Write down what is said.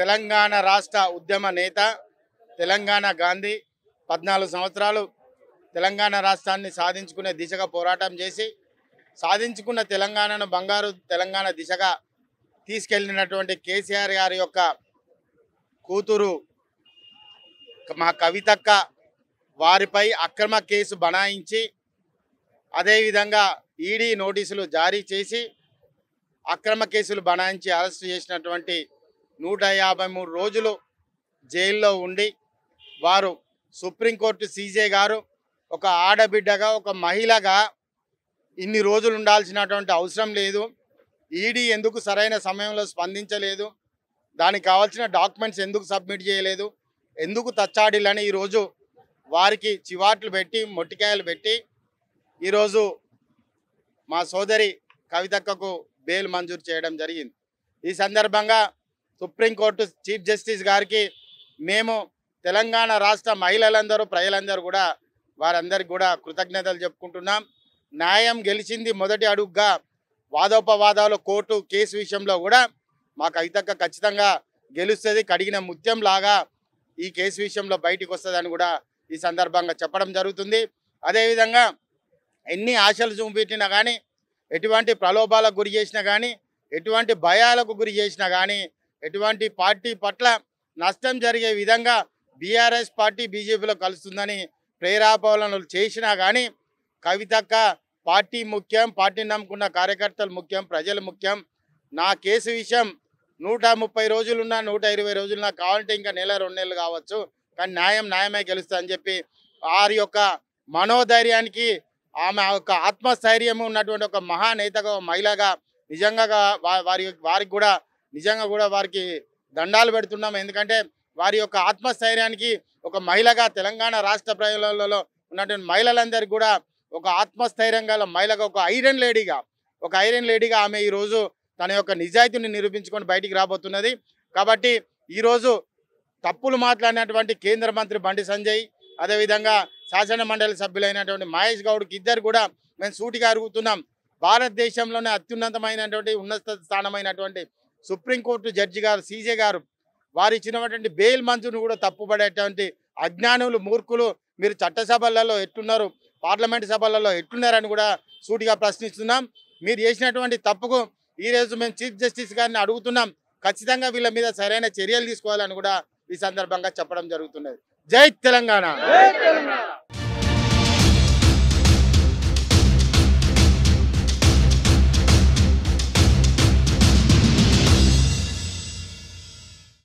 తెలంగాణ రాష్ట్ర ఉద్యమ నేత తెలంగాణ గాంధీ పద్నాలుగు సంవత్సరాలు తెలంగాణ రాష్ట్రాన్ని సాధించుకునే దిశగా పోరాటం చేసి సాధించుకున్న తెలంగాణను బంగారు తెలంగాణ దిశగా తీసుకెళ్ళినటువంటి కేసీఆర్ గారి యొక్క కూతురు మా కవితక్క వారిపై అక్రమ కేసు బనాయించి అదేవిధంగా ఈడీ నోటీసులు జారీ చేసి అక్రమ కేసులు బనాయించి అరెస్ట్ చేసినటువంటి నూట యాభై మూడు రోజులు జైల్లో ఉండి వారు సుప్రీంకోర్టు సీజే గారు ఒక ఆడబిడ్డగా ఒక మహిళగా ఇన్ని రోజులు ఉండాల్సినటువంటి అవసరం లేదు ఈడీ ఎందుకు సరైన సమయంలో స్పందించలేదు దానికి కావాల్సిన డాక్యుమెంట్స్ ఎందుకు సబ్మిట్ చేయలేదు ఎందుకు తచ్చాడిలని ఈరోజు వారికి చివాట్లు పెట్టి మొట్టికాయలు పెట్టి ఈరోజు మా సోదరి కవితక్కకు బెయిల్ మంజూరు చేయడం జరిగింది ఈ సందర్భంగా సుప్రీంకోర్టు చీఫ్ జస్టిస్ గారికి మేము తెలంగాణ రాష్ట్ర మహిళలందరూ ప్రజలందరూ కూడా వారందరికి కూడా కృతజ్ఞతలు చెప్పుకుంటున్నాం న్యాయం గెలిచింది మొదటి అడుగుగా వాదోపవాదాలు కోర్టు కేసు విషయంలో కూడా మా కవితక్క ఖచ్చితంగా గెలుస్తుంది కడిగిన ముత్యం లాగా ఈ కేసు విషయంలో బయటికి వస్తుందని కూడా ఈ సందర్భంగా చెప్పడం జరుగుతుంది అదేవిధంగా ఎన్ని ఆశలు చూపెట్టినా కానీ ఎటువంటి ప్రలోభాలకు గురి చేసినా కానీ ఎటువంటి భయాలకు గురి చేసినా కానీ ఎటువంటి పార్టీ పట్ల నష్టం జరిగే విధంగా బీఆర్ఎస్ పార్టీ బీజేపీలో కలుస్తుందని ప్రేరాపవలనలు చేసినా కానీ కవితక్క పార్టీ ముఖ్యం పార్టీని నమ్ముకున్న కార్యకర్తలు ముఖ్యం ప్రజలు ముఖ్యం నా కేసు విషయం నూట ముప్పై రోజులున్నా నూట ఇరవై రోజులు నాకు కావాలంటే ఇంకా నెల రెండు నెలలు కావచ్చు కానీ న్యాయం న్యాయమే గెలుస్తా అని చెప్పి వారి యొక్క మనోధైర్యానికి ఆమె యొక్క ఆత్మస్థైర్యం ఉన్నటువంటి ఒక మహానేతగా ఒక మహిళగా నిజంగా వా- వారి వారికి కూడా నిజంగా కూడా వారికి దండాలు పెడుతున్నాం ఎందుకంటే వారి యొక్క ఆత్మస్థైర్యానికి ఒక మహిళగా తెలంగాణ రాష్ట్ర ప్రజలలో ఉన్నటువంటి మహిళలందరికీ కూడా ఒక ఆత్మస్థైర్యం గల మహిళగా ఒక ఐరన్ లేడీగా ఒక ఐరన్ లేడీగా ఆమె ఈరోజు తన యొక్క నిజాయితీని నిరూపించుకొని బయటికి రాబోతున్నది కాబట్టి ఈరోజు తప్పులు మాట్లాడినటువంటి కేంద్ర మంత్రి బండి సంజయ్ అదేవిధంగా శాసన మండలి సభ్యులైనటువంటి మహేష్ గౌడ్కి ఇద్దరు కూడా మేము సూటిగా అడుగుతున్నాం భారతదేశంలోనే అత్యున్నతమైనటువంటి ఉన్నత స్థానమైనటువంటి సుప్రీంకోర్టు జడ్జి గారు సీజే గారు వారు ఇచ్చినటువంటి బెయిల్ మంజూరును కూడా తప్పుపడేటువంటి అజ్ఞానులు మూర్ఖులు మీరు చట్టసభలలో ఎట్టున్నారు పార్లమెంట్ సభలలో ఎట్టున్నారని కూడా సూటిగా ప్రశ్నిస్తున్నాం మీరు చేసినటువంటి తప్పుకు ఈ రోజు మేము చీఫ్ జస్టిస్ గారిని అడుగుతున్నాం ఖచ్చితంగా వీళ్ళ మీద సరైన చర్యలు తీసుకోవాలని కూడా ఈ సందర్భంగా చెప్పడం జరుగుతున్నది జై తెలంగాణ